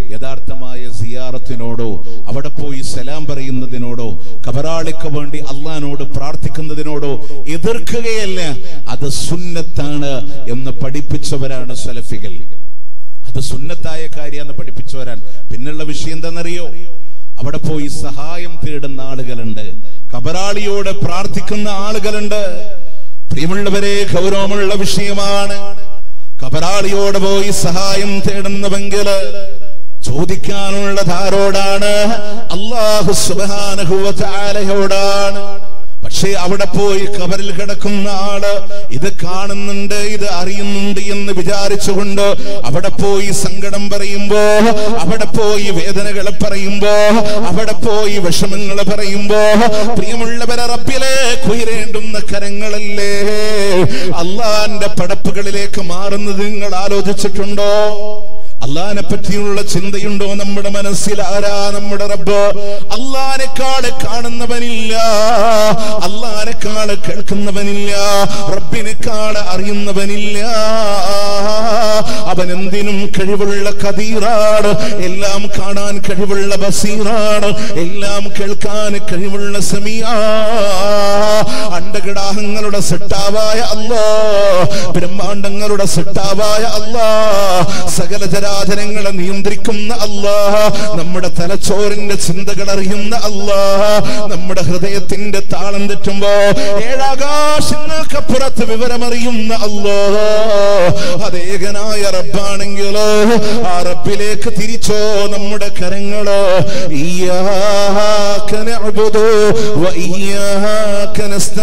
യഥാർത്ഥമായ സിയാറത്തിനോടോ അവിടെ പോയി സലാം പറയുന്നതിനോടോ കബറാളിക്ക് വേണ്ടി അള്ളഹാനോട് പ്രാർത്ഥിക്കുന്നതിനോടോ എതിർക്കുകയല്ല അത് സുന്നത്താണ് എന്ന് പഠിപ്പിച്ചവരാണ് സലഫികൾ അത് സുന്നത്തായ കാര്യമെന്ന് പഠിപ്പിച്ചവരാണ് പിന്നുള്ള വിഷയം എന്താണെന്നറിയോ അവിടെ പോയി സഹായം തേടുന്ന ആളുകളുണ്ട് കബറാളിയോട് പ്രാർത്ഥിക്കുന്ന ആളുകളുണ്ട് പ്രിയമുള്ളവരെ ഗൗരവമുള്ള വിഷയമാണ് കബറാളിയോട് പോയി സഹായം തേടുന്നവെങ്കില് ചോദിക്കാനുള്ളത് ആരോടാണ് അള്ളാഹു സുബാനഹുവോടാണ് പക്ഷേ അവിടെ പോയി കബറിൽ കിടക്കുന്ന ആള് ഇത് കാണുന്നുണ്ട് ഇത് അറിയുന്നുണ്ട് എന്ന് വിചാരിച്ചുകൊണ്ട് അവിടെ പോയി സങ്കടം പറയുമ്പോ അവിടെ പോയി വേദനകൾ പറയുമ്പോ അവിടെ പോയി വിഷമങ്ങൾ പറയുമ്പോ പ്രിയമുള്ളവരെ റബ്ബിലെ കുയരേണ്ടുന്ന കരങ്ങളല്ലേ അള്ളാന്റെ പടപ്പുകളിലേക്ക് മാറുന്നത് നിങ്ങൾ ആലോചിച്ചിട്ടുണ്ടോ അള്ളാനെ പറ്റിയുള്ള ചിന്തയുണ്ടോ നമ്മുടെ മനസ്സിൽ ആരാ നമ്മുടെ റബ്ബ് അള്ളാനെക്കാള് കാണുന്നവനില്ല അള്ളാനെക്കാള് കേൾക്കുന്നവനില്ല റബ്ബിനെക്കാള് അറിയുന്നവനില്ല അവൻ എന്തിനും കഴിവുള്ള കതീറാണ് എല്ലാം കാണാൻ കഴിവുള്ള ബസീറാണ് എല്ലാം കേൾക്കാൻ കഴിവുള്ള സമീആ അണ്ടകിടാഹങ്ങളുടെ സെട്ടാവായ അല്ലാ ബ്രഹ്മാണ്ടങ്ങളുടെ സെട്ടാവായ അല്ലാ സകല ചരാചരങ്ങളെ നിയന്ത്രിക്കുന്ന അല്ലാ നമ്മുടെ തലച്ചോറിന്റെ ചിന്തകൾ അറിയുന്ന അല്ലാ നമ്മുടെ ഹൃദയത്തിന്റെ താളം തെറ്റുമ്പോ ഏഴാകാശങ്ങൾക്കപ്പുറത്ത് വിവരമറിയുന്ന അല്ലാ അതേകനായ റബ്ബാണെങ്കിലോ ആ റബ്ബിലേക്ക് തിരിച്ചോ നമ്മുടെ കരങ്ങളോ ഇയ്യാക നഅ്ബുദു വ ഇയ്യാക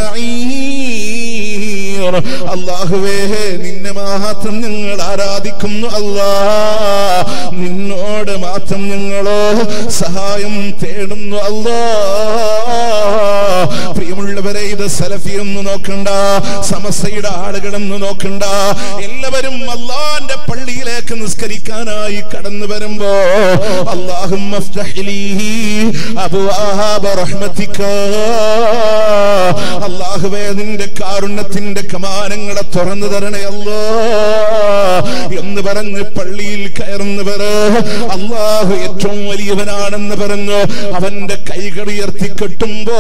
നസ്തഈൻ അല്ലാഹുവേ നിന്നെ മാത്രം ഞങ്ങൾ ആരാധിക്കുന്നു അല്ലാ നിന്നോട് മാത്രം ഞങ്ങളോ സഹായം തേടുന്നു അല്ലാ പ്രിയമുള്ളവരെ ഇത് സലഫി എന്ന് നോക്കണ്ട സമസ്തയുടെ ആളുകളെന്ന് നോക്കണ്ട എല്ലാവരും അള്ളാന്റെ പള്ളിയിലേക്ക് നിസ്കരിക്കാനായി കടന്നു വരുമ്പോ അള്ളാഹും അള്ളാഹുവേ നിന്റെ കാരുണ്യത്തിന്റെ കമാനങ്ങളെ തുറന്നു തരണേ അല്ലോ എന്ന് പറഞ്ഞ് പള്ളിയിൽ കയറുന്നവര് അള്ളാഹു ഏറ്റവും വലിയവനാണെന്ന് പറഞ്ഞു അവന്റെ കൈകൾ ഉയർത്തി കെട്ടുമ്പോ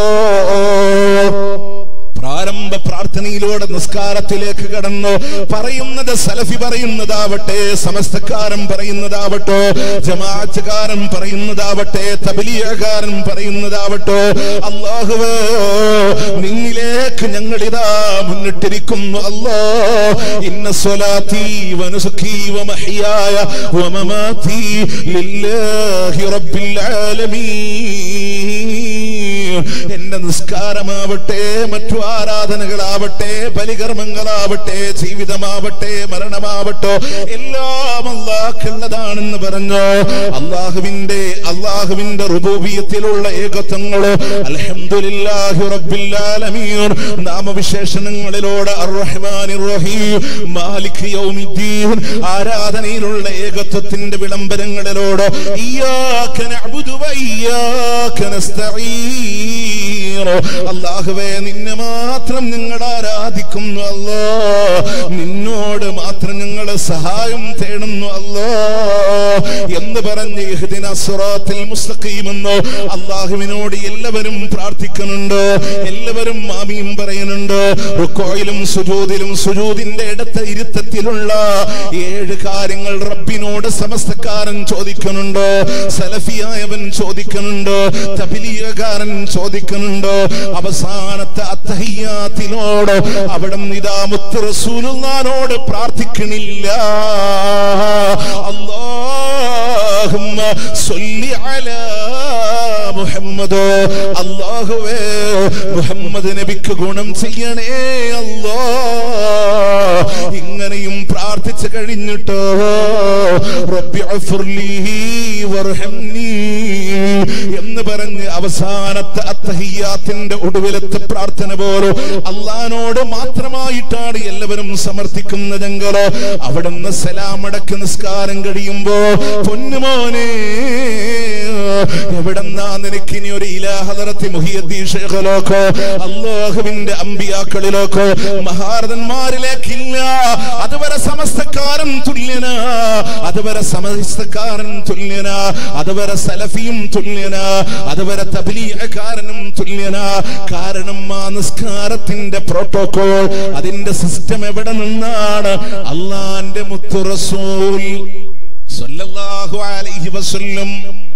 പ്രാരംഭ പ്രാർത്ഥനയിലൂടെ നിസ്കാരത്തിലേക്ക് കടന്നു പറയുന്നത് സലഫി പറയുന്നതാവട്ടെ സമസ്തക്കാരൻ പറയുന്നതാവട്ടെ ജമാഅത്തുകാരൻ പറയുന്നതാവട്ടെ തബലിയകാരൻ പറയുന്നതാവട്ടെ അള്ളാഹുവേ നിന്നിലേക്ക് ഞങ്ങളിതാ മുന്നിട്ടിരിക്കുന്നു അല്ലാ ഇന്ന സ്വലാത്തി വനുസുഖി വമഹിയായ വമമാതി ലില്ലാഹി റബ്ബിൽ ആലമീൻ എന്റെ നിസ്കാരമാവട്ടെ മറ്റു ആരാധനകളാവട്ടെ ബലികർമ്മങ്ങളാവട്ടെ ജീവിതമാവട്ടെ മരണമാവട്ടെ എല്ലാം അള്ളാഹുള്ളതാണെന്ന് പറഞ്ഞു അള്ളാഹുവിന്റെ അള്ളാഹുവിന്റെ റുബൂബിയത്തിലുള്ള ഏകത്വങ്ങള് അൽഹംദുലില്ലാഹി റബ്ബിൽ ആലമീൻ നാമവിശേഷണങ്ങളിലൂടെ അർറഹ്മാനിർ റഹീം മാലിക് യൗമിദ്ദീൻ ആരാധനയിലുള്ള ഏകത്വത്തിന്റെ വിളംബരങ്ങളിലൂടെ ഇയ്യാക നഅ്ബുദു വ ഇയ്യാക നസ്തഈൻ അല്ലാഹുവേ നിന്നെ മാത്രം ഞങ്ങൾ ആരാധിക്കുന്നു അല്ലാ നിന്നോട് മാത്രം ഞങ്ങൾ സഹായം തേടുന്നു അല്ലാ എന്ന് പറഞ്ഞ് ഇഹ്ദിന സിറാത്തിൽ മുസ്തഖീം എന്ന് അള്ളാഹുവിനോട് എല്ലാവരും പ്രാർത്ഥിക്കുന്നുണ്ട് എല്ലാവരും ആമീൻ പറയുന്നുണ്ട് റുക്കോയിലും സുജൂദിലും സുജൂദിന്റെ ഇടത്തെ ഇരുത്തത്തിലുള്ള ഏഴ് കാര്യങ്ങൾ റബ്ബിനോട് സമസ്തക്കാരൻ ചോദിക്കുന്നുണ്ട് സലഫിയായവൻ ചോദിക്കുന്നുണ്ട് തബിലിയകാരൻ ചോദിക്കുന്നുണ്ട് അവസാനത്തെ അത്തഹിയാത്തിനോട് അവിടെ ഇതാ മുത്ത് റസൂലുള്ളാനോട് പ്രാർത്ഥിക്കണില്ല അല്ലാഹുമ്മ സ്വല്ലി അലാ മുഹമ്മദ് അല്ലാഹുവേ മുഹമ്മദ് നബിക്ക് ഗുണം ചെയ്യണേ അല്ലാ ഇങ്ങനെയും പ്രാർത്ഥിച്ചു കഴിഞ്ഞിട്ടോ റബ്ബി അഫ്ർലി വർഹംനി എന്ന് പറഞ്ഞ് അവസാനത്തെ അത്തഹിയാത്തിന്റെ ഒടുവിലത്തെ പ്രാർത്ഥന പോലും അള്ളഹാനോട് മാത്രമായിട്ടാണ് എല്ലാവരും സമർത്ഥിക്കുന്നതെങ്കിലോ അവിടുന്ന് സലാമടക്ക് നിസ്കാരം കഴിയുമ്പോ പൊന്നുമോനെ എവിടെന്നാ നിനക്ക് ഇനി ഒരു ഇലാഹദറത്തി മുഹിയദ്ദീൻ ഷേഖിലേക്കോ അള്ളാഹുവിന്റെ അമ്പിയാക്കളിലേക്കോ മഹാരഥന്മാരിലേക്കില്ല അതുവരെ സമസ്തക്കാരൻ തുല്യന അതുവരെ സമസ്തക്കാരൻ തുല്യന അതുവരെ സലഫിയും തുല്യന അതുവരെ തബ്ലീഗക്കാരനും തുല്യന കാരണം ആ നിസ്കാരത്തിന്റെ പ്രോട്ടോകോൾ അതിന്റെ സിസ്റ്റം എവിടെ നിന്നാണ് അള്ളാന്റെ മുത്തു റസൂൽ സല്ലല്ലാഹു അലൈഹി വസല്ലം